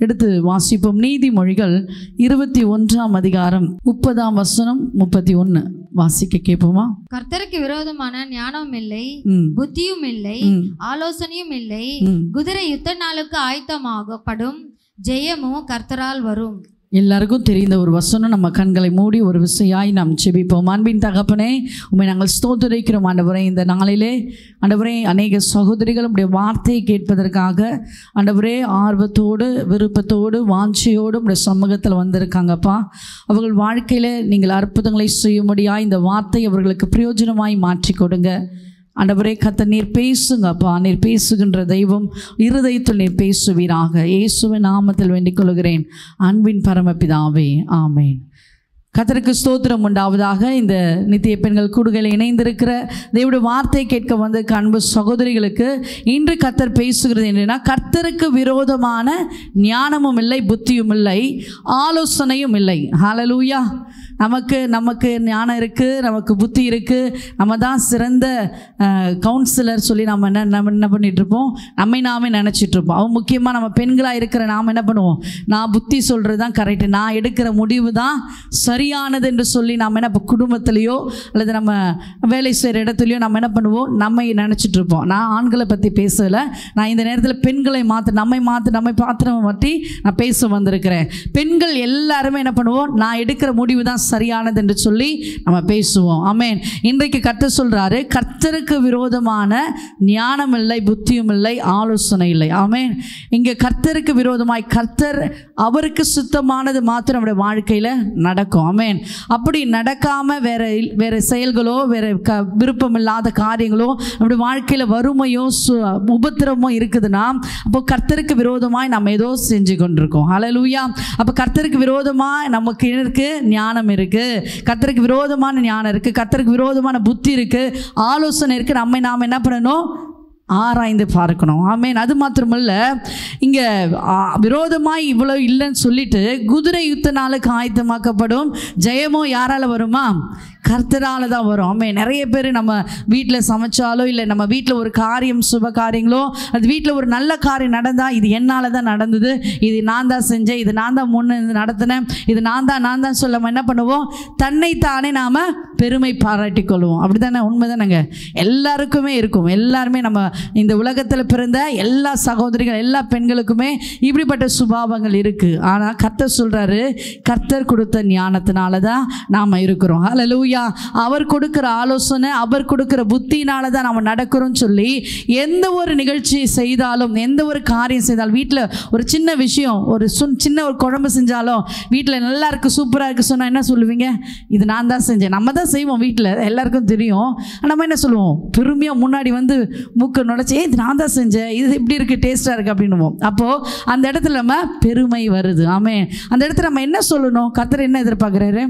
எடுத்து வாசிப்போம் நீதிமொழிகள் இருபத்தி ஒன்றாம் அதிகாரம் முப்பதாம் வசனம் முப்பத்தி ஒன்று வாசிக்க கேட்போமா கர்த்தருக்கு விரோதமான ஞானம் இல்லை ம் புத்தியும் இல்லை ம் ஆலோசனையும் இல்லை ம் குதிரை யுத்த நாளுக்கு ஆயத்தமாகப்படும் ஜெயமும் கர்த்தரால் வரும் எல்லாருக்கும் தெரிந்த ஒரு வசனம் நம்ம கண்களை மூடி ஒரு விசையாய் நாம் செபிப்போம் அன்பின் தகப்பனே உண்மை நாங்கள் ஸ்தோத்திரிக்கிறோம் ஆண்டவரே இந்த நாளிலே ஆண்டவரே அநேக சகோதரிகள் உடைய வார்த்தையை கேட்பதற்காக ஆண்டவரே ஆர்வத்தோடு விருப்பத்தோடு வாஞ்சையோடு உடைய சமூகத்தில் வந்திருக்காங்கப்பா அவர்கள் வாழ்க்கையில் நீங்கள் அற்புதங்களை செய்யும்படியாய் இந்த வார்த்தை அவர்களுக்கு பிரயோஜனமாய் மாற்றி கொடுங்க ஆண்டவரே கத்த நீர் பேசுங்கப்பா நீர் பேசுகின்ற தெய்வம் இருதயத்தில் நீர் பேசுவீராக இயேசுவின் நாமத்தில் வேண்டிக் கொள்கிறேன் அன்பின் பரமபிதாவே ஆமேன் கத்தருக்கு ஸ்தோத்திரம் உண்டாவதாக இந்த நித்திய பெண்கள் கூடுகையில் இணைந்திருக்கிற தேவடைய வார்த்தை கேட்க வந்த அன்பு சகோதரிகளுக்கு இன்று கத்தர் பேசுகிறது என்னன்னா கர்த்தருக்கு விரோதமான ஞானமும் இல்லை புத்தியும் இல்லை ஆலோசனையும் இல்லை ஹalleluya நமக்கு நமக்கு ஞானம் இருக்குது நமக்கு புத்தி இருக்குது நம்ம தான் சிறந்த கவுன்சிலர் சொல்லி நம்ம என்ன நம்ம என்ன பண்ணிட்டு இருப்போம் நம்மை நாமே நினச்சிட்டு இருப்போம் அவன் முக்கியமாக நம்ம பெண்களாக இருக்கிற நாம் என்ன பண்ணுவோம் நான் புத்தி சொல்கிறது தான் கரெக்டு நான் எடுக்கிற முடிவு தான் சரியானது என்று சொல்லி நம்ம என்ன இப்போ குடும்பத்திலையோ அல்லது நம்ம வேலை செய்கிற இடத்துலையோ நம்ம என்ன பண்ணுவோம் நம்மை நினச்சிட்டு இருப்போம் நான் ஆண்களை பற்றி பேசலை நான் இந்த நேரத்தில் பெண்களை மாற்ற நம்மை மாற்ற நம்மை பாத்திரம் மாற்றி நான் பேச வந்திருக்கிறேன் பெண்கள் எல்லாருமே என்ன பண்ணுவோம் நான் எடுக்கிற முடிவு தான் சரியானது என்று சொல்லி நம்ம பேசுவோம் ஆமென் இன்றைக்கு கர்த்தர் சொல்றாரு கர்த்தருக்கு விரோதமான ஞானம் இல்லை புத்தியும் இல்லை ஆலோசனை இல்லை ஆமென் இங்கே கர்த்தருக்கு விரோதமாய் கர்த்தர் அவருக்கு சுத்தமானது மாத்திரம் நம்முடைய வாழ்க்கையில் நடக்கும் ஆமென் அப்படி நடக்காம வேற இல்- வேற செயல்களோ வேற க விருப்பம் இல்லாத காரியங்களோ நம்முடைய வாழ்க்கையில் வறுமையோ சு உபத்திரமோ இருக்குதுன்னா அப்போ கர்த்தருக்கு விரோதமாய் நம்ம ஏதோ செஞ்சு கொண்டிருக்கோம் ஹalleluya அப்போ கர்த்தருக்கு விரோதமாக நமக்கு இருக்கு ஞானம் இருக்கு கர்த்தருக்கு விரோதமான ஞானம் இருக்கு கர்த்தருக்கு விரோதமான புத்தி இருக்கு ஆலோசனை இருக்கு நம்மை நாம் என்ன பண்ணணும் ஆராய்ந்து பார்க்கணும் ஆமேன் அது மாத்திரமல்ல இங்கே விரோதமாய் இவ்வளோ இல்லைன்னு சொல்லிட்டு குதிரை யுத்த நாளுக்கு ஆயத்தமாக்கப்படும் ஜெயமோ யாரால வருமா கர்த்தரால தான் வரும் ஆமே நிறைய பேர் நம்ம வீட்டில் சமைச்சாலோ இல்லை நம்ம வீட்டில் ஒரு காரியம் சுப காரியங்களோ அது வீட்டில் ஒரு நல்ல காரியம் நடந்தால் இது என்னால் தான் நடந்தது இது நான் தான் செஞ்சேன் இது நான் தான் முன்ன இருந்து நடத்தினேன் இது நான் தான் நான் தான் சொல்லாமல் என்ன பண்ணுவோம் தன்னைத்தானே நாம் பெருமை பாராட்டிக் கொள்வோம் அப்படி தானே உண்மை தானேங்க எல்லாருக்குமே இருக்கும் எல்லாருமே நம்ம இந்த உலகத்தில் பிறந்த எல்லா சகோதரிகள் எல்லா பெண்களுக்குமே இப்படிப்பட்ட சுபாவங்கள் இருக்குது ஆனால் கர்த்தர் சொல்கிறாரு கர்த்தர் கொடுத்த ஞானத்தினால தான் நாம் இருக்கிறோம் ஹalleluya அவர் கொடுக்குற ஆலோசனை அவர் கொடுக்குற புத்தினால தான் நம்ம நடக்கிறோம்னு சொல்லி எந்த ஒரு நிகழ்ச்சி செய்தாலும் எந்த ஒரு காரியம் செய்தாலும் வீட்டில் ஒரு சின்ன விஷயம் ஒரு சுன் சின்ன ஒரு குழம்பு செஞ்சாலும் வீட்டில் நல்லா இருக்கு சூப்பராக இருக்கு சொன்னால் என்ன சொல்லுவீங்க இது நான் தான் செஞ்சேன் நம்ம தான் செய்வோம் வீட்டில் எல்லாருக்கும் தெரியும் ஆனா, நம்ம என்ன சொல்லுவோம் பெருமையாக முன்னாடி வந்து மூக்க நுழைச்சி "ஏய், இது நான் தான் செஞ்சேன் இது இப்படி இருக்குது டேஸ்ட்டாக இருக்குது அப்படின்னுவோம் அப்போது அந்த இடத்துல நம்ம பெருமை வருது ஆமே அந்த இடத்துல நம்ம என்ன சொல்லணும் கர்த்தர் என்ன எதிர்பார்க்குறாரு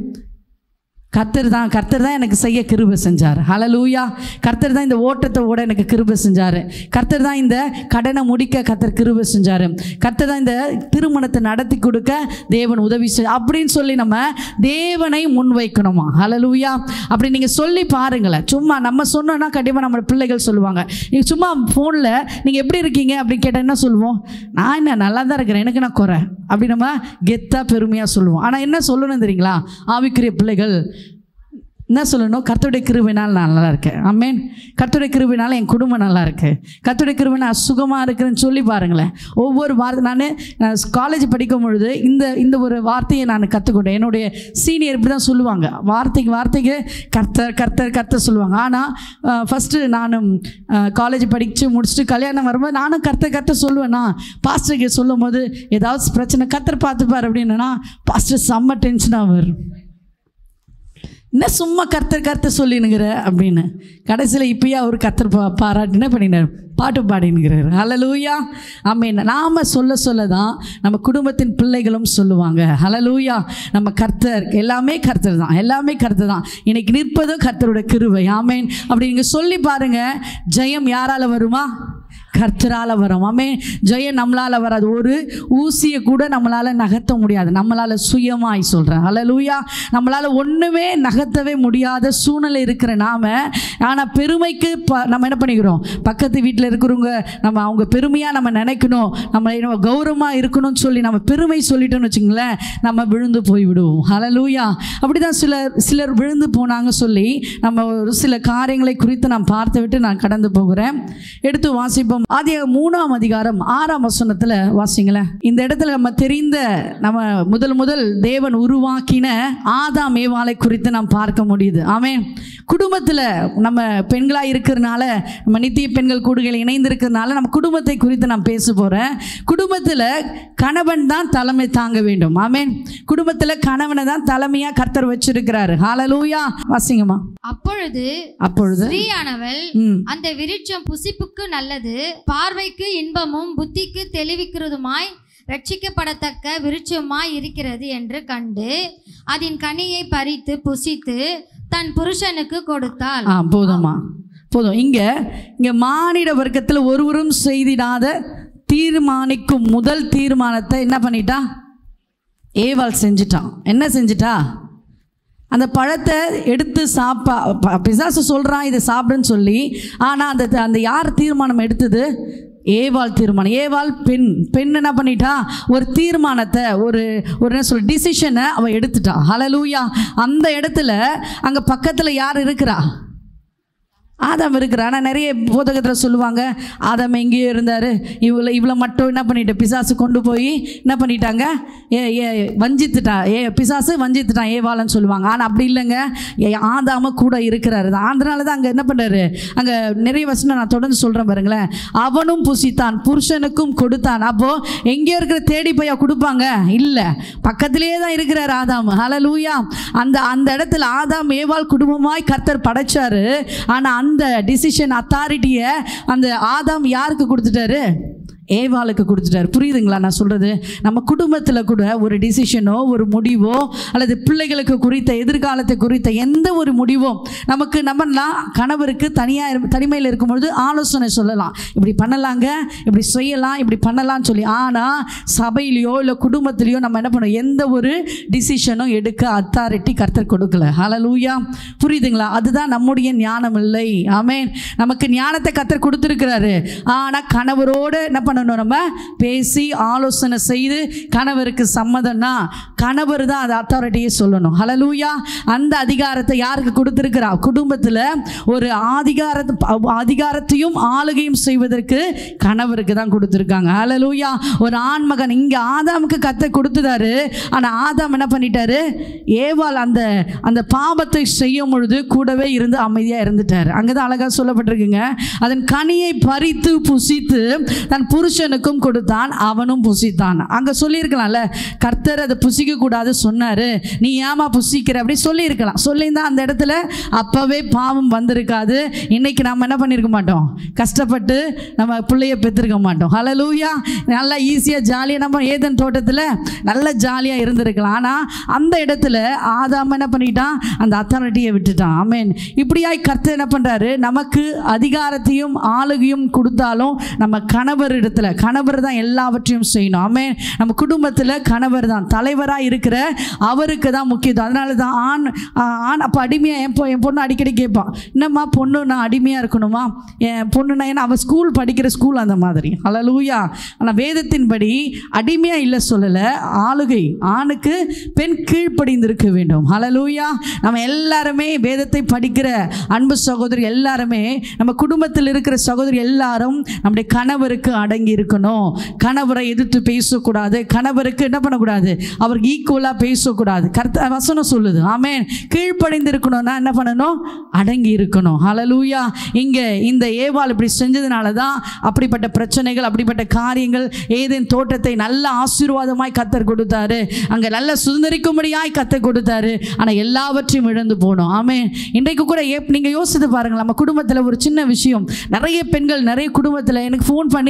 கர்த்தர் தான் கர்த்தர் தான் எனக்கு செய்ய கிருபை செஞ்சார் ஹalleluya கர்த்தர் தான் இந்த ஓட்டத்தை ஓட எனக்கு கிருபை செஞ்சார் கர்த்தர் தான் இந்த கடனை முடிக்க கர்த்தர் கிருபை செஞ்சார் கர்த்தர் தான் இந்த திருமணத்தை நடத்தி கொடுக்க தேவன் உதவி செய் அப்படின்னு சொல்லி நம்ம தேவனை முன்வைக்கணுமா ஹalleluya அப்படி நீங்கள் சொல்லி பாருங்களேன் சும்மா நம்ம சொன்னோன்னா கண்டிப்பாக நம்ம பிள்ளைகள் சொல்லுவாங்க நீங்கள் சும்மா ஃபோனில் நீங்கள் எப்படி இருக்கீங்க அப்படின்னு கேட்டால் என்ன சொல்லுவோம் நான் என்ன நல்லா தான் இருக்கிறேன் எனக்கு நான் குறை அப்படி நம்ம கெத்தாக பெருமையாக சொல்லுவோம் ஆனால் என்ன சொல்லணும் தெரியுங்களா ஆவிக்குரிய பிள்ளைகள் என்ன சொல்லணும் கர்த்தருடைய கிருவினால் நான் நல்லா இருக்கேன் ஆமேன் கர்த்தருடைய கிருவினால் என் குடும்பம் நல்லா இருக்கு கர்த்தருடைய கிருபை நான் சுகமாக இருக்கிறேன்னு சொல்லி பாருங்களேன் ஒவ்வொரு வார்த்தை நான் காலேஜ் படிக்கும் பொழுது இந்த இந்த ஒரு வார்த்தையை நான் கற்றுக்கொண்டேன் என்னுடைய சீனியர் இப்படி தான் சொல்லுவாங்க வார்த்தைக்கு வார்த்தைக்கு கர்த்தர் கர்த்தர் கர்த்தர் சொல்லுவாங்க ஆனால் ஃபஸ்ட்டு நானும் காலேஜ் படித்து முடிச்சுட்டு கல்யாணம் வரும்போது நானும் கர்த்தர் கர்த்தர் சொல்லுவேன்னா பாஸ்டருக்கு சொல்லும் போது ஏதாவது பிரச்சனை கர்த்தர் பார்த்துப்பார் அப்படின்னா பாஸ்டர் செம்ம டென்ஷனாக வரும் என்ன சும்மா கர்த்தர் கர்த்தர் சொல்லினுங்கிற அப்படின்னு கடைசியில் இப்பயே அவர் கர்த்தர் பா பாராட்டி என்ன பண்ணினார் பாட்டு பாடினுங்கிறார் ஹலலூயா ஆமீன் நாம் சொல்ல சொல்ல தான் நம்ம குடும்பத்தின் பிள்ளைகளும் சொல்லுவாங்க ஹலலூயா நம்ம கர்த்தர் எல்லாமே கர்த்தர் தான் எல்லாமே கர்த்தர் தான் இன்னைக்கு நிற்பதும் கர்த்தரோட கிருபை ஆமேன் அப்படி நீங்கள் சொல்லி பாருங்க ஜெயம் யாரால வருமா கர்த்தரால் வரும் ஆமே ஜெயம் நம்மளால் வராது ஒரு ஊசியை கூட நம்மளால் நகர்த்த முடியாது நம்மளால் சுயமாய் சொல்கிறேன் ஹalleluya நம்மளால் ஒன்றுமே நகர்த்தவே முடியாத சூழ்நிலை இருக்கிற நாம ஆனால் பெருமைக்கு ப நம்ம என்ன பண்ணிக்கிறோம் பக்கத்து வீட்டில் இருக்கிறவங்க நம்ம அவங்க பெருமையாக நம்ம நினைக்கணும் நம்ம நம்ம கௌரவமாக இருக்கணும்னு சொல்லி நம்ம பெருமை சொல்லிட்டோம்னு வச்சுங்களேன் நம்ம விழுந்து போய் விடுவோம் ஹalleluya அப்படி தான் சிலர் சிலர் விழுந்து போனாங்க சொல்லி நம்ம ஒரு சில காரியங்களை குறித்து நான் பார்த்து விட்டு நான் கடந்து போகிறேன் எடுத்து வாசிப்போம் ஆதி மூணாம் அதிகாரம் ஆறாம் வசனத்தில் வாசிங்களேன் இந்த இடத்துல நம்ம தெரிந்த நம்ம முதல் முதல் தேவன் உருவாக்கின ஆதாம் ஏவாளை குறித்து நாம் பார்க்க முடியுது ஆமென் குடும்பத்தில் நம்ம பெண்களாக இருக்கிறனால நம்ம நித்திய பெண்கள் கூடுகள் இணைந்திருக்கிறதுனால நம்ம குடும்பத்தை குறித்து நான் பேச போகிறேன் குடும்பத்தில் கணவன் தான் தலைமை தாங்க வேண்டும் ஆமென் குடும்பத்தில் கணவனை தான் தலைமையாக கர்த்தர் வச்சிருக்கிறாரு ஹalleluya வாசிங்கம்மா அப்பொழுது அப்பொழுது ஸ்திரீயானவள் ம் அந்த விருட்சம் புசிப்புக்கு நல்லது பார்வைக்கு இன்பமும் புத்திக்கு தெளிவிக்கிறதுமாய் ரட்சிக்கப்படத்தக்க விருட்சமாய் இருக்கிறது என்று கண்டு அதன் கனியை பறித்து புசித்து தன் புருஷனுக்கு கொடுத்தாள் ஆ போதும்மா போதும் இங்கே இங்கே மானிட வர்க்கத்தில் ஒருவரும் செய்திடாத தீர்மானிக்கும் முதல் தீர்மானத்தை என்ன பண்ணிட்டா ஏவாள் செஞ்சிட்டான் என்ன செஞ்சிட்டா அந்த பழத்தை எடுத்து சாப்பா ப- பிசாசு சொல்கிறான் இதை சாப்பிடுன்னு சொல்லி ஆனால் அந்த அந்த யார் தீர்மானம் எடுத்தது ஏவாள் தீர்மானம் ஏவாள் பெண் பெண் என்ன பண்ணிட்டா ஒரு தீர்மானத்தை ஒரு ஒரு என்ன சொல் டிசிஷனை அவள் எடுத்துட்டா ஹalleluya அந்த இடத்துல அங்கே பக்கத்தில் யார் இருக்கிறா ஆதாம் இருக்கிற ஆனால் நிறைய போதகத்தில் சொல்லுவாங்க ஆதாம் எங்கேயோ இருந்தார் இவ்வளோ இவ்வளோ மட்டும் என்ன பண்ணிட்டு பிசாசு கொண்டு போய் என்ன பண்ணிட்டாங்க ஏ ஏ வஞ்சித்துட்டா ஏ பிசாசு வஞ்சித்துட்டான் ஏவாளன்னு சொல்லுவாங்க ஆனால் அப்படி இல்லைங்க ஏ ஆதாம கூட இருக்கிறாரு அதனால தான் அங்கே என்ன பண்ணுறாரு அங்கே நிறைய வசனம் நான் தொடர்ந்து சொல்கிறேன் பாருங்களேன் அவனும் புசித்தான் புருஷனுக்கும் கொடுத்தான் அப்போது எங்கேயோ இருக்கிற தேடி போய் கொடுப்பாங்க இல்லை பக்கத்திலேயே தான் இருக்கிறார் ஆதாம் ஹalleluya அந்த அந்த இடத்துல ஆதாம் ஏவாள் குடும்பமாய் கர்த்தர் படைச்சாரு ஆனால் அந்த டிசிஷன் அத்தாரிட்டியை அந்த ஆதாம் யாருக்கு கொடுத்துட்டாரு ஏவாளுக்கு கொடுத்துட்டாரு புரியுதுங்களா நான் சொல்கிறது நம்ம குடும்பத்தில் கூட ஒரு டிசிஷனோ ஒரு முடிவோ அல்லது பிள்ளைகளுக்கு குறித்த எதிர்காலத்தை குறித்த எந்த ஒரு முடிவோ நமக்கு நம்மலாம் கணவருக்கு தனியாக தனிமையில் இருக்கும்பொழுது ஆலோசனை சொல்லலாம் இப்படி பண்ணலாங்க இப்படி செய்யலாம் இப்படி பண்ணலாம்னு சொல்லி ஆனால் சபையிலையோ இல்லை குடும்பத்திலையோ நம்ம என்ன பண்ணோம் எந்த ஒரு டிசிஷனும் எடுக்க அத்தாரிட்டி கர்த்தர் கொடுக்கல ஹalleluya புரியுதுங்களா அதுதான் நம்முடைய ஞானம் இல்லை ஆமென் நமக்கு ஞானத்தை கர்த்தர் கொடுத்துருக்கிறாரு ஆனால் கணவரோடு என்ன பண்ணணும் நம்ம பேசி ஆலோசனை செய்து கணவருக்கு சம்மதம்னா கணவர் தான் அந்த அத்தாரிட்டியை சொல்லணும் ஹalleluya அந்த அதிகாரத்தை யாருக்கு கொடுத்துருக்கிறா குடும்பத்தில் ஒரு அதிகாரத்தை அதிகாரத்தையும் ஆளுகையும் செய்வதற்கு கணவருக்கு தான் கொடுத்துருக்காங்க ஹalleluya ஒரு ஆண் மகன் இங்கே ஆதாமுக்கு கத்தை கொடுத்துட்டாரு ஆனால் ஆதாம் என்ன பண்ணிட்டாரு ஏவாள் அந்த அந்த பாவத்தை செய்யும் பொழுது கூடவே இருந்து அமைதியாக இருந்துட்டார் அங்கே தான் அழகாக சொல்லப்பட்டிருக்குங்க அதன் கனியை பறித்து புசித்து தன் புருஷனுக்கும் கொடுத்தான் அவனும் புசித்தான் அங்கே சொல்லியிருக்கலாம்ல கர்த்தர் அதை புசிக்க கூடாது சொன்னார் நீ ஏமா புசிக்கிற அப்படி சொல்லியிருக்கலாம் சொல்லியிருந்தா அந்த இடத்துல அப்போவே பாவம் வந்திருக்காது இன்னைக்கு நம்ம என்ன பண்ணியிருக்க மாட்டோம் கஷ்டப்பட்டு நம்ம பிள்ளைய பெற்றிருக்க மாட்டோம் ஹalleluya நல்லா ஈஸியாக ஜாலியாக நம்ம ஏதன் தோட்டத்தில் நல்ல ஜாலியாக இருந்திருக்கலாம் ஆனால் அந்த இடத்துல ஆதாம என்ன பண்ணிட்டான் அந்த அத்தாரிட்டியை விட்டுட்டான் ஆமென் இப்படியாய் கர்த்தர் என்ன பண்ணுறாரு நமக்கு அதிகாரத்தையும் ஆளுகையும் கொடுத்தாலும் நம்ம கணவர் இடத்துல கணவர் தான் எல்லாவற்றையும் செய்யணும் ஆமென் நம்ம குடும்பத்தில் கணவர் தான் தலைவராக இருக்கிற அவருக்கு தான் முக்கியத்துவம் அதனால தான் ஆண் ஆ, ஆண் அப்போ அடிமையாக என் பொ என் பொண்ணு அடிக்கடி கேட்பான் என்னம்மா பொண்ணு நான் அடிமையாக இருக்கணுமா என் பொண்ணுனா ஏன்னா அவள் ஸ்கூல் படிக்கிற ஸ்கூல் அந்த மாதிரி ஹalleluya ஆனால் வேதத்தின்படி அடிமையாக இல்லை சொல்லலை ஆளுகை ஆணுக்கு பெண் கீழ்ப்படிந்திருக்க வேண்டும் ஹalleluya நம்ம எல்லாருமே வேதத்தை படிக்கிற அன்பு சகோதரி எல்லாருமே நம்ம குடும்பத்தில் இருக்கிற சகோதரி எல்லாரும் நம்முடைய கணவருக்கு அடங்கி இருக்கணும் கணவரை எதிர்த்து பேசக்கூடாது கணவருக்கு என்ன பண்ணக்கூடாது அவருக்கு ஈக்குவலாக பேசக்கூடாது கர்த்த வசனம் சொல்லுது ஆமென் கீழ்ப்படிந்து இருக்கணும்னா என்ன பண்ணணும் அடங்கி இருக்கணும் ஹalleluya இங்கே இந்த ஏவாள் இப்படி செஞ்சதுனால தான் அப்படிப்பட்ட பிரச்சனைகள் அப்படிப்பட்ட காரியங்கள் ஏதேன் தோட்டத்தை நல்ல ஆசீர்வாதமாய் கத்தர் கொடுத்தாரு அங்கே நல்ல சுதந்திரிக்கும்படியாய் கத்தர் கொடுத்தாரு ஆனால் எல்லாவற்றையும் இழந்து போனோம் ஆமென் இன்றைக்கு கூட ஏப் நீங்கள் யோசித்து பாருங்கள் நம்ம குடும்பத்தில் ஒரு சின்ன விஷயம் நிறைய பெண்கள் நிறைய குடும்பத்தில் எனக்கு ஃபோன் பண்ணி டிவியை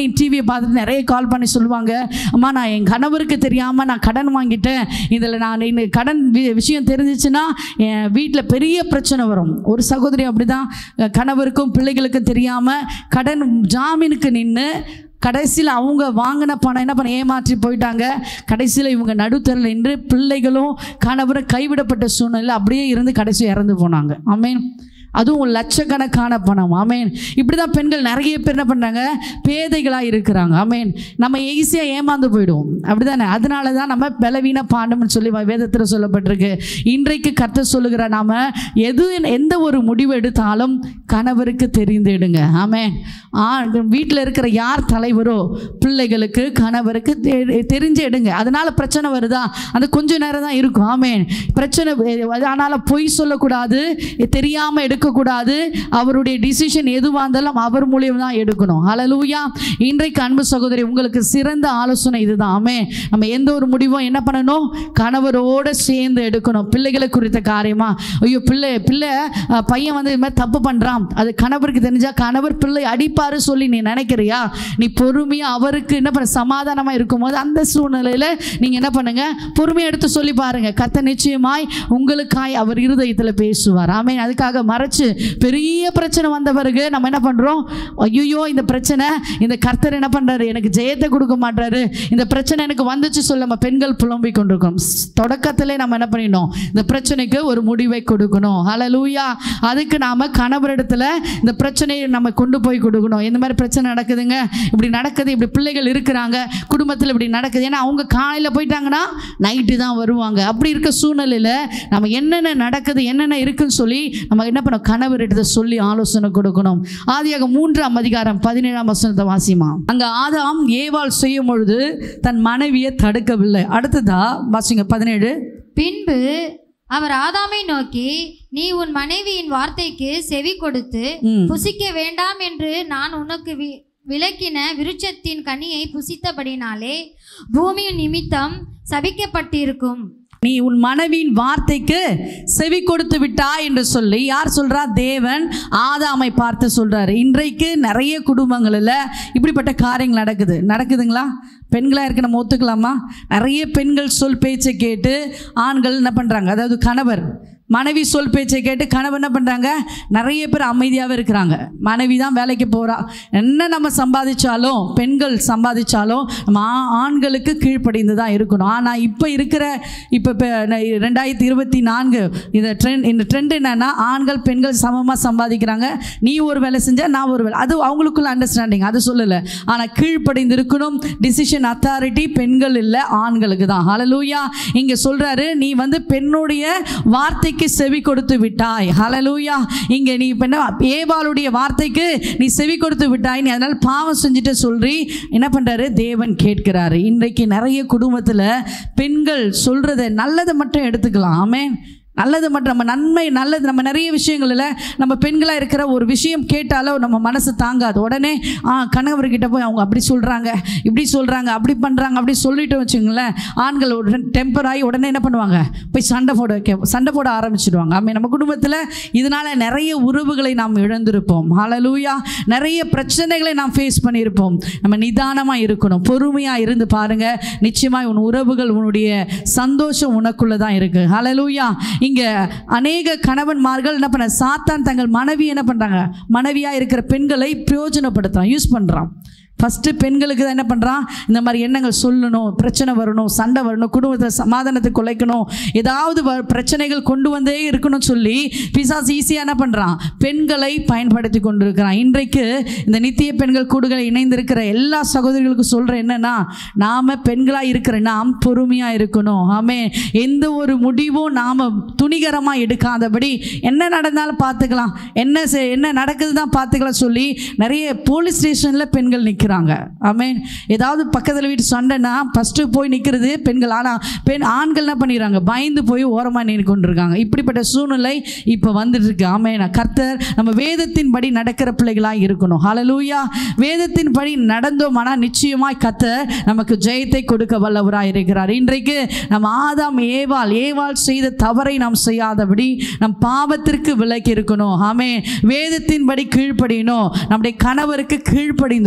டிவியை பார்த்துட்டு நிறைய கால் பண்ணி சொல்லுவாங்க அம்மா நான் என் கணவருக்கு தெரியாமல் நான் கடன் வாங்கிட்டேன் இதில் நான் இந்த கடன் வி- விஷயம் தெரிஞ்சிச்சுன்னா என் வீட்டில் பெரிய பிரச்சனை வரும் ஒரு சகோதரி அப்படி தான் கணவருக்கும் பிள்ளைகளுக்கும் தெரியாமல் கடன் ஜாமீனுக்கு நின்று கடைசியில் அவங்க வாங்கின பணம் என்ன பண்ண ஏமாற்றி போயிட்டாங்க கடைசியில் இவங்க நடுத்தரில் நின்று பிள்ளைகளும் கணவரும் கைவிடப்பட்ட சூழ்நிலை அப்படியே இருந்து கடைசி இறந்து போனாங்க ஆமென் அதுவும் லட்சக்கணக்கான பணம் ஆமேன் இப்படி தான் பெண்கள் நிறைய பேர் என்ன பண்ணுறாங்க பேதைகளாக இருக்கிறாங்க ஆமேன் நம்ம ஈஸியாக ஏமாந்து போயிடுவோம் அப்படி தானே அதனால தான் நம்ம பலவீன பாண்டம்னு சொல்லி வேதத்தில் சொல்லப்பட்டிருக்கு இன்றைக்கு கர்த்தர் சொல்லுகிற நாம எது எந்த ஒரு முடிவு எடுத்தாலும் கணவருக்கு தெரிந்துடுங்க ஆமேன் ஆ வீட்டில் இருக்கிற யார் தலைவரோ பிள்ளைகளுக்கு கணவருக்கு தெ- தெரிஞ்சு எடுங்க அதனால பிரச்சனை வருதா அந்த கொஞ்ச நேரம் தான் இருக்கும் ஆமேன் பிரச்சனை அதனால் பொய் சொல்லக்கூடாது தெரியாமல் எடுக்கக்கூடாது அவருடைய டிசிஷன் எதுவாக இருந்தாலும் அவர் மூலியம் தான் எடுக்கணும் ஹalleluya இன்றைக்கு அன்பு சகோதரி உங்களுக்கு சிறந்த ஆலோசனை இதுதான் ஆமே நம்ம எந்த ஒரு முடிவும் என்ன பண்ணணும் கணவரோடு சேர்ந்து எடுக்கணும் பிள்ளைகளை குறித்த காரியமா ஐயோ பிள்ளை பிள்ளை அஹ், பையன் வந்து இது மாதிரி தப்பு பண்ணுறான் அது கணவருக்கு தெரிஞ்சா கணவர் பிள்ளை அடிப்பாரு சொல்லி நீ நினைக்கிறியா நீ பொறுமையாக அவருக்கு என்ன பண்ண சமாதானமாக இருக்கும்போது அந்த சூழ்நிலையில் நீங்கள் என்ன பண்ணுங்க பொறுமையை எடுத்து சொல்லி பாருங்க கத்த நிச்சயமாய் உங்களுக்காய் அவர் இருதயத்தில் பேசுவார் ஆமென் அதுக்காக மறைச்சு பெரிய பிரச்சனை வந்த பிறகு நம்ம என்ன பண்ணுறோம் ஐயோ இந்த பிரச்சனை இந்த கர்த்தர் என்ன பண்ணுறாரு எனக்கு ஜெயத்தை கொடுக்க மாட்டாரு இந்த பிரச்சனை எனக்கு வந்துச்சு சொல்ல நம்ம பெண்கள் புலம்பிக் கொண்டிருக்கோம் தொடக்கத்திலே நம்ம என்ன பண்ணிடணும் இந்த பிரச்சனைக்கு ஒரு முடிவை கொடுக்கணும் ஹalleluya அதுக்கு நாம கணவரிடத்துல இந்த பிரச்சனையை நம்ம கொண்டு போய் கொடுக்கணும் இந்த மாதிரி பிரச்சனை நடக்குதுங்க இப்படி நடக்குது இப்படி பிள்ளைகள் இருக்கிறாங்க குடும்பத்தில் இப்படி நடக்குது ஏன்னா அவங்க காலையில் போயிட்டாங்கன்னா நைட்டு தான் வருவாங்க அப்படி இருக்க சூழ்நிலையில் நம்ம என்னென்ன நடக்குது என்னென்ன இருக்குன்னு சொல்லி நம்ம என்ன பண்ணணும் கணவரிடத்தை சொல்லி ஆலோசனை கொடுக்கணும் ஆதியாக மூன்றாம் அதிகாரம் பதினேழாம் வசனத்தை வாசிமா அங்க ஆதாம் ஏவாள் செய்யும் பொழுது தன் மனைவியை தடுக்கவில்லை அடுத்ததா வாசிங்க பதினேழு பின்பு அவர் ஆதாமை நோக்கி நீ உன் மனைவியின் வார்த்தைக்கு செவி கொடுத்து ம். புசிக்க வேண்டாம் என்று நான் உனக்கு வி- விலக்கின விருட்சத்தின் கனியை புசித்தபடினாலே பூமியின் நிமித்தம் சபிக்கப்பட்டிருக்கும் நீ உன் மனைவியின் வார்த்தைக்கு செவி கொடுத்து விட்டா என்று சொல்லி யார் சொல்றா தேவன் ஆதாமை பார்த்து சொல்றாரு இன்றைக்கு நிறைய குடும்பங்களில் இப்படிப்பட்ட காரியங்கள் நடக்குது நடக்குதுங்களா பெண்களாக இருக்க நம்ம ஒத்துக்கலாமா நிறைய பெண்கள் சொல் பேச்சை கேட்டு ஆண்கள் என்ன பண்ணுறாங்க அதாவது கணவர் மனைவி சொல் பேச்சை கேட்டு கணவர் என்ன பண்ணுறாங்க நிறைய பேர் அமைதியாகவே இருக்கிறாங்க மனைவி தான் வேலைக்கு போகிறா என்ன நம்ம சம்பாதிச்சாலும் பெண்கள் சம்பாதிச்சாலும் நம்ம ஆ- ஆண்களுக்கு கீழ்ப்படிந்து தான் இருக்கணும் ஆனால் இப்போ இருக்கிற இப்போ இப்போ ரெண்டாயிரத்தி இருபத்தி நான்கு இந்த ட்ரெண்ட் இந்த ட்ரெண்ட் என்னன்னா ஆண்கள் பெண்கள் சமமாக சம்பாதிக்கிறாங்க நீ ஒரு வேலை செஞ்சால் நான் ஒரு வேலை அது அவங்களுக்குள்ள அண்டர்ஸ்டாண்டிங் அது சொல்லலை ஆனால் கீழ்ப்படிந்து இருக்கணும் டிசிஷன் அத்தாரிட்டி பெண்கள் இல்லை ஆண்களுக்கு தான் ஹalleluya இங்கே சொல்கிறாரு நீ வந்து பெண்ணுடைய வார்த்தைக்கு செவி கொடுத்து விட்டாய் ஹalleluya இங்கே நீ இப்போ என்ன ஏவாளுடைய வார்த்தைக்கு நீ செவி கொடுத்து விட்டாய் நீ அதனால் பாவம் செஞ்சுட்டு சொல்றி என்ன பண்ணுறாரு தேவன் கேட்கிறாரு இன்றைக்கு நிறைய குடும்பத்தில் பெண்கள் சொல்கிறத நல்லதை மட்டும் எடுத்துக்கலாம் ஆமென் நல்லது மட்டும் நம்ம நன்மை நல்லது நம்ம நிறைய விஷயங்களில் நம்ம பெண்களாக இருக்கிற ஒரு விஷயம் கேட்டாலும் நம்ம மனசு தாங்காது உடனே ஆ கணவர்கிட்ட போய் அவங்க அப்படி சொல்கிறாங்க இப்படி சொல்கிறாங்க அப்படி பண்ணுறாங்க அப்படி சொல்லிட்டு வச்சுங்களேன் ஆண்கள் உடனே டெம்பர் ஆகி உடனே என்ன பண்ணுவாங்க போய் சண்டை போட வைக்க சண்டை போட ஆரம்பிச்சிடுவாங்க ஆமாம் நம்ம குடும்பத்தில் இதனால் நிறைய உறவுகளை நாம் இழந்திருப்போம் ஹalleluya நிறைய பிரச்சனைகளை நாம் ஃபேஸ் பண்ணியிருப்போம் நம்ம நிதானமாக இருக்கணும் பொறுமையாக இருந்து பாருங்க நிச்சயமாய் உன் உறவுகள் உன்னுடைய சந்தோஷம் உனக்குள்ள தான் இருக்கு ஹalleluya இங்க அநேக கணவன்மார்கள் என்ன பண்ண சாத்தான் தங்கள் மனைவி என்ன பண்றாங்க மனைவியா இருக்கிற பெண்களை பிரயோஜனப்படுத்துறான் யூஸ் பண்றான் ஃபஸ்ட்டு பெண்களுக்கு தான் என்ன பண்ணுறான் இந்த மாதிரி எண்ணங்கள் சொல்லணும் பிரச்சனை வரணும் சண்டை வரணும் குடும்பத்தில் சமாதானத்தை குலைக்கணும் ஏதாவது வ பிரச்சனைகள் கொண்டு வந்தே இருக்கணும்னு சொல்லி பிசாஸ் ஈஸியாக என்ன பண்ணுறான் பெண்களை பயன்படுத்தி கொண்டு இருக்கிறான் இன்றைக்கு இந்த நித்திய பெண்கள் கூடுகளை இணைந்திருக்கிற எல்லா சகோதரிகளுக்கும் சொல்கிறேன் என்னன்னா நாம் பெண்களாக இருக்கிற நாம் பொறுமையாக இருக்கணும் ஆமே எந்த ஒரு முடிவும் நாம் துணிகரமாக எடுக்காதபடி என்ன நடந்தாலும் பார்த்துக்கலாம் என்ன செ- என்ன நடக்குது தான் பார்த்துக்கலாம் சொல்லி நிறைய போலீஸ் ஸ்டேஷனில் பெண்கள் நிற்கிறாங்க ஆமென் ஏதாவது பக்கத்தில் வீட்டு சண்டைனா ஃபஸ்ட்டு போய் நிற்கிறது பெண்கள் ஆனால் பெண் ஆண்கள் என்ன பண்ணிடுறாங்க பயந்து போய் ஓரமாக நின்று கொண்டிருக்காங்க இப்படிப்பட்ட சூழ்நிலை இப்போ வந்துட்டு இருக்கு ஆமென் கர்த்தர் நம்ம வேதத்தின்படி நடக்கிற பிள்ளைகளாக இருக்கணும் ஹalleluya வேதத்தின்படி நடந்தோமானால் நிச்சயமாய் கர்த்தர் நமக்கு ஜெயத்தை கொடுக்க வல்லவராக இருக்கிறார் இன்றைக்கு நம்ம ஆதாம் ஏவாள் ஏவாள் செய்த தவறை நாம் செய்யாதபடி நம் பாவத்திற்கு விலக்கி இருக்கணும் ஆமே வேதத்தின்படி கீழ்ப்படியணும் நம்முடைய கணவருக்கு கீழ்ப்படிந்து இருக்கணும்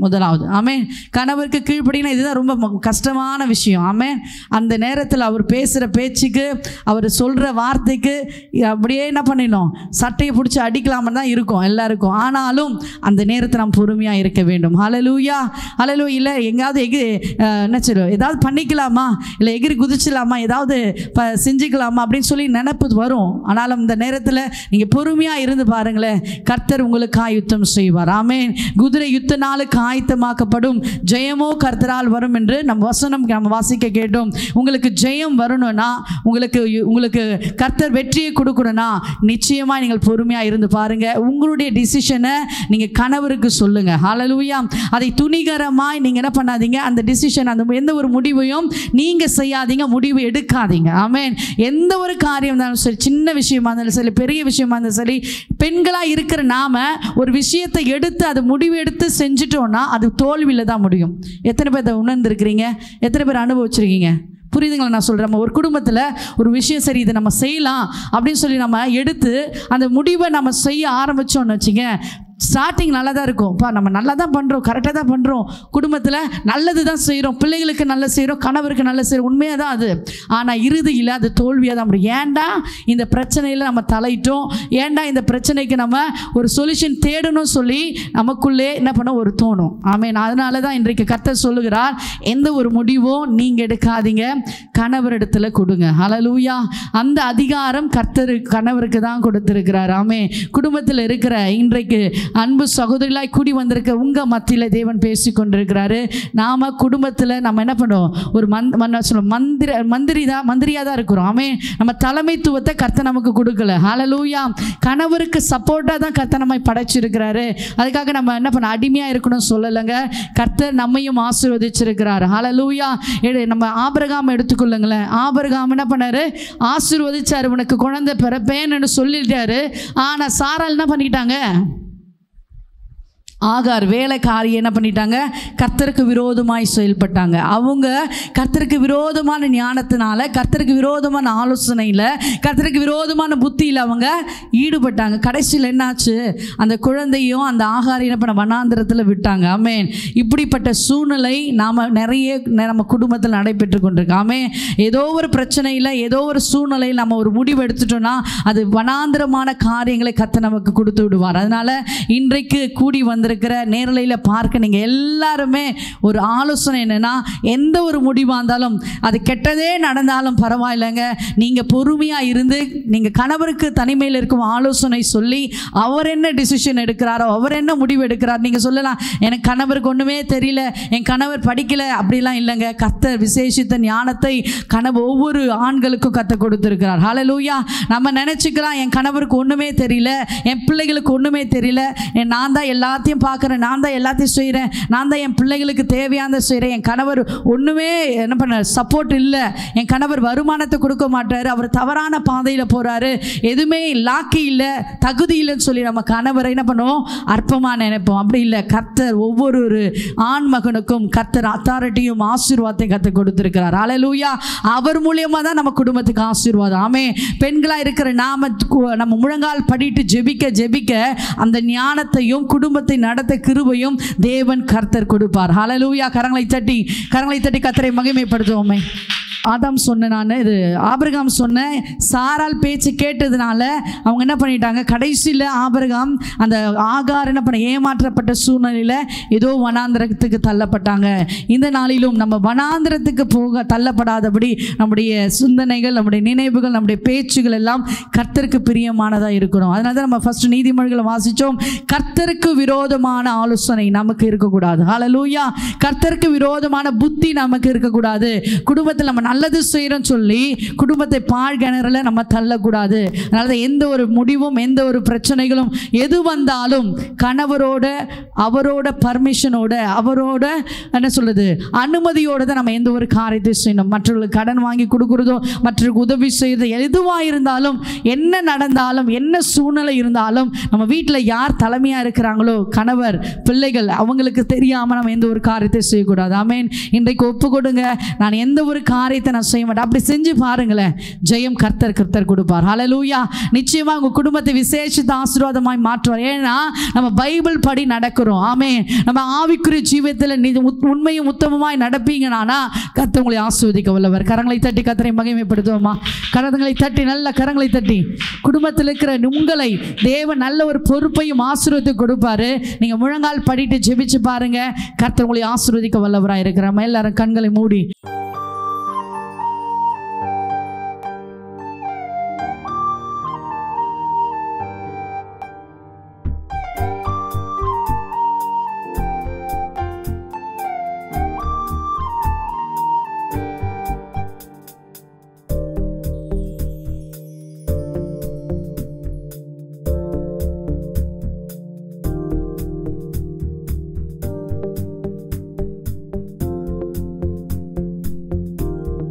முதலாவது ஆமென் கணவருக்கு கீழ்ப்படினா இதுதான் ரொம்ப ம- கஷ்டமான விஷயம் ஆமென் அந்த நேரத்தில் அவர் பேசுகிற பேச்சுக்கு அவர் சொல்கிற வார்த்தைக்கு அப்படியே என்ன பண்ணிடணும் சட்டையை பிடிச்சி அடிக்கலாமன்னு தான் இருக்கும் எல்லாருக்கும் ஆனாலும் அந்த நேரத்தை நாம் பொறுமையாக இருக்க வேண்டும் ஹalleluya ஹalleluya இல்லை எங்கேயாவது எகு அஹ், என்ன சொல்லுவோம் ஏதாவது பண்ணிக்கலாமா இல்லை எகிரி குதிச்சிடலாமா ஏதாவது ப செஞ்சுக்கலாமா அப்படின்னு சொல்லி நினப்பு வரும் ஆனாலும் இந்த நேரத்தில் நீங்கள் பொறுமையாக இருந்து பாருங்களேன் கர்த்தர் உங்களுக்கு யுத்தம் செய்வார் ஆமென் குதிரை யுத்த நாளுக்கு ஆயத்தமாக்கப்படும் ஜெயமோ கர்த்தரால் வரும் என்று நம்ம வசனம் நம்ம வாசிக்க கேட்டோம் உங்களுக்கு ஜெயம் வரணும்னா உங்களுக்கு உங்களுக்கு கர்த்தர் வெற்றியை கொடுக்கணும்னா நிச்சயமாக நீங்கள் பொறுமையாக இருந்து பாருங்க உங்களுடைய டிசிஷனை நீங்கள் கணவருக்கு சொல்லுங்க ஹalleluya அதை துணிகரமாய் நீங்கள் என்ன பண்ணாதீங்க அந்த டிசிஷன் அந்த எந்த ஒரு முடிவையும் நீங்கள் செய்யாதீங்க முடிவு எடுக்காதீங்க ஆமென் எந்த ஒரு காரியம் இருந்தாலும் சரி சின்ன விஷயமா இருந்தாலும் சரி பெரிய விஷயமா இருந்தாலும் சரி பெண்களாக இருக்கிற நாம ஒரு விஷயத்தை எடுத்து அது முடிவு எடுத்து செஞ்சிட்டோம்னா அது தோல்வியில் தான் முடியும் எத்தனை பேர் அதை உணர்ந்திருக்கிறீங்க எத்தனை பேர் அனுபவிச்சிருக்கீங்க புரியுதுங்களா நான் சொல்கிறேன் நம்ம ஒரு குடும்பத்தில் ஒரு விஷயம் சரி இதை நம்ம செய்யலாம் அப்படின்னு சொல்லி நம்ம எடுத்து அந்த முடிவை நம்ம செய்ய ஆரம்பித்தோம்னு வச்சுங்க ஸ்டார்டிங் நல்லா தான் இருக்கும் பா நம்ம நல்லா தான் பண்ணுறோம் கரெக்டாக தான் பண்ணுறோம் குடும்பத்தில் நல்லது தான் செய்கிறோம் பிள்ளைகளுக்கு நல்லது செய்கிறோம் கணவருக்கு நல்லது செய்கிறோம் உண்மையாக தான் அது ஆனால் இறுதியில் அது தோல்வியாக தான் முடியும் ஏன்டா இந்த பிரச்சனையில் நம்ம தலையிட்டோம் ஏன்டா இந்த பிரச்சனைக்கு நம்ம ஒரு சொல்யூஷன் தேடணும் சொல்லி நமக்குள்ளே என்ன பண்ண ஒரு தோணும் ஆமென் அதனால தான் இன்றைக்கு கர்த்தர் சொல்லுகிறார் எந்த ஒரு முடிவும் நீங்கள் எடுக்காதீங்க கணவரிடத்துல கொடுங்க ஹalleluya அந்த அதிகாரம் கர்த்தர் கணவருக்கு தான் கொடுத்திருக்கிறார் ஆமே குடும்பத்தில் இருக்கிற இன்றைக்கு அன்பு சகோதரிகளாய் கூடி வந்திருக்க உங்கள் மத்தியில் தேவன் பேசி கொண்டிருக்கிறாரு நாம் குடும்பத்தில் நம்ம என்ன பண்ணுவோம் ஒரு மந்த் மன்ன சொல்லுவோம் மந்திர மந்திரி தான் மந்திரியாக தான் இருக்கிறோம் ஆமே நம்ம தலைமைத்துவத்தை கர்த்தர் நமக்கு கொடுக்கல ஹalleluya கணவருக்கு சப்போர்ட்டாக தான் கர்த்தர் நம்மை படைச்சிருக்கிறாரு அதுக்காக நம்ம என்ன பண்ண அடிமையாக இருக்கணும்னு சொல்லலைங்க கர்த்தர் நம்மையும் ஆசீர்வதிச்சிருக்கிறார் ஹalleluya எடு- நம்ம ஆபிரகாம் எடுத்துக்கொள்ளுங்களேன் ஆபிரகாம் என்ன பண்ணாரு ஆசீர்வதிச்சாரு உனக்கு குழந்தை பிறப்பேன்னு சொல்லிட்டாரு ஆனால் சாரால் என்ன பண்ணிக்கிட்டாங்க ஆகார் வேலைக்காரி என்ன பண்ணிட்டாங்க கர்த்தருக்கு விரோதமாய் செயல்பட்டாங்க அவங்க கர்த்தருக்கு விரோதமான ஞானத்தினால கர்த்தருக்கு விரோதமான ஆலோசனையில் கர்த்தருக்கு விரோதமான புத்தியில் அவங்க ஈடுபட்டாங்க கடைசியில் என்னாச்சு அந்த குழந்தையும் அந்த ஆகாரம் என்ன பண்ண வனாந்திரத்தில் விட்டாங்க ஆமேன் இப்படிப்பட்ட சூழ்நிலை நாம் நிறைய நம்ம குடும்பத்தில் நடைபெற்று கொண்டிருக்கு ஆமேன் ஏதோ ஒரு பிரச்சனையில் ஏதோ ஒரு சூழ்நிலையில் நம்ம ஒரு முடிவு எடுத்துட்டோம்னா அது வனாந்திரமான காரியங்களை கத்த நமக்கு கொடுத்து விடுவார் அதனால இன்றைக்கு கூடி வந்திருக்கிற நேரலையில் பார்க்க நீங்கள் எல்லாருமே ஒரு ஆலோசனை என்னன்னா எந்த ஒரு முடிவாக இருந்தாலும் அது கெட்டதே நடந்தாலும் பரவாயில்லைங்க நீங்கள் பொறுமையாக இருந்து நீங்கள் கணவருக்கு தனிமையில் இருக்கும் ஆலோசனை சொல்லி அவர் என்ன டிசிஷன் எடுக்கிறாரோ அவர் என்ன முடிவு எடுக்கிறார் நீங்கள் சொல்லலாம் எனக்கு கணவருக்கு ஒன்றுமே தெரியல என் கணவர் படிக்கல அப்படிலாம் இல்லைங்க கர்த்தர் விசேஷித்த ஞானத்தை கணவர் ஒவ்வொரு ஆண்களுக்கும் கத்த கொடுத்துருக்கிறார் ஹalleluya நம்ம நினச்சிக்கலாம் என் கணவருக்கு ஒன்றுமே தெரியல என் பிள்ளைகளுக்கு ஒன்றுமே தெரியல என் நான் தான் எல்லாத்தையும் பார்க்குறேன் நான் தான் எல்லாத்தையும் செய்கிறேன் நான் தான் என் பிள்ளைகளுக்கு தேவையானதை செய்கிறேன் என் கணவர் ஒன்றுமே என்ன பண்ண சப்போர்ட் இல்லை என் கணவர் வருமானத்தை கொடுக்க மாட்டார் அவர் தவறான பாதையில் போகிறாரு எதுவுமே லாக்கி இல்லை தகுதி இல்லைன்னு சொல்லி நம்ம கணவரை என்ன பண்ணுவோம் அற்பமாக நினைப்போம் அப்படி இல்லை கர்த்தர் ஒவ்வொரு ஒரு ஆண் மகனுக்கும் கர்த்தர் அத்தாரிட்டியும் ஆசீர்வாதத்தையும் கற்றுக் கொடுத்துருக்கிறார் அலலூயா அவர் மூலியமாக தான் நம்ம குடும்பத்துக்கு ஆசீர்வாதம் ஆமே பெண்களாக இருக்கிற நாம கு- நம்ம முழங்கால் படிட்டு ஜெபிக்க ஜெபிக்க அந்த ஞானத்தையும் குடும்பத்தை நடத்த கிருபையும் தேவன் கர்த்தர் கொடுப்பார் ஹalleluya கரங்களை தட்டி கரங்களை தட்டி கர்த்தரை மகிமைப்படுத்துவோமே ஆதாம் சொன்ன நான் இது ஆபிரகாம் சொன்ன சாரால் பேச்சு கேட்டதுனால அவங்க என்ன பண்ணிட்டாங்க கடைசியில் ஆபிரகாம் அந்த ஆகார் என்ன பண்ண ஏமாற்றப்பட்ட சூழ்நிலையில் ஏதோ வனாந்திரத்துக்கு தள்ளப்பட்டாங்க இந்த நாளிலும் நம்ம வனாந்திரத்துக்கு போக தள்ளப்படாதபடி நம்முடைய சிந்தனைகள் நம்முடைய நினைவுகள் நம்முடைய பேச்சுகள் எல்லாம் கர்த்தருக்கு பிரியமானதாக இருக்கணும் அதனால தான் நம்ம ஃபர்ஸ்ட் நீதிமொழிகளை வாசித்தோம் கர்த்தருக்கு விரோதமான ஆலோசனை நமக்கு இருக்கக்கூடாது ஹalleluya கர்த்தருக்கு விரோதமான புத்தி நமக்கு இருக்கக்கூடாது குடும்பத்தில் நம்ம நல்லது செய்கிறோம்னு சொல்லி குடும்பத்தை பாழ் கிணறுல நம்ம தள்ளக்கூடாது அதனால தான் எந்த ஒரு முடிவும் எந்த ஒரு பிரச்சனைகளும் எது வந்தாலும் கணவரோட அவரோட பர்மிஷனோட அவரோட என்ன சொல்றது அனுமதியோட தான் நம்ம எந்த ஒரு காரியத்தை செய்யணும் மற்றவர்களுக்கு கடன் வாங்கி கொடுக்குறதோ மற்றவர்களுக்கு உதவி செய்யறது எதுவாக இருந்தாலும் என்ன நடந்தாலும் என்ன சூழ்நிலை இருந்தாலும் நம்ம வீட்டில் யார் தலைமையாக இருக்கிறாங்களோ கணவர் பிள்ளைகள் அவங்களுக்கு தெரியாமல் நம்ம எந்த ஒரு காரியத்தை செய்யக்கூடாது ஆமேன் இன்றைக்கு ஒப்பு கொடுங்க நான் எந்த ஒரு காரியத்தை காரியத்தை நான் செய்ய மாட்டேன் அப்படி செஞ்சு பாருங்களேன் ஜெயம் கர்த்தர் கர்த்தர் கொடுப்பார் ஹalleluya நிச்சயமா உங்க குடும்பத்தை விசேஷித்த ஆசீர்வாதமாய் மாற்றுவார் ஏன்னா நம்ம பைபிள் படி நடக்கிறோம் ஆமே நம்ம ஆவிக்குரிய ஜீவியத்தில் நீ உத்- உண்மையும் உத்தமமாய் நடப்பீங்கனானா கர்த்தர் உங்களை ஆசீர்வதிக்க வல்லவர் கரங்களை தட்டி கர்த்தரை மகிமைப்படுத்துவோமா கரங்களை தட்டி நல்ல கரங்களை தட்டி குடும்பத்தில் இருக்கிற உங்களை தேவன் நல்ல ஒரு பொறுப்பையும் ஆசீர்வதித்து கொடுப்பாரு நீங்க முழங்கால் படிட்டு ஜெபிச்சு பாருங்க கர்த்தர் உங்களை ஆசீர்வதிக்க வல்லவராக இருக்கிறாம எல்லாரும் கண்களை மூடி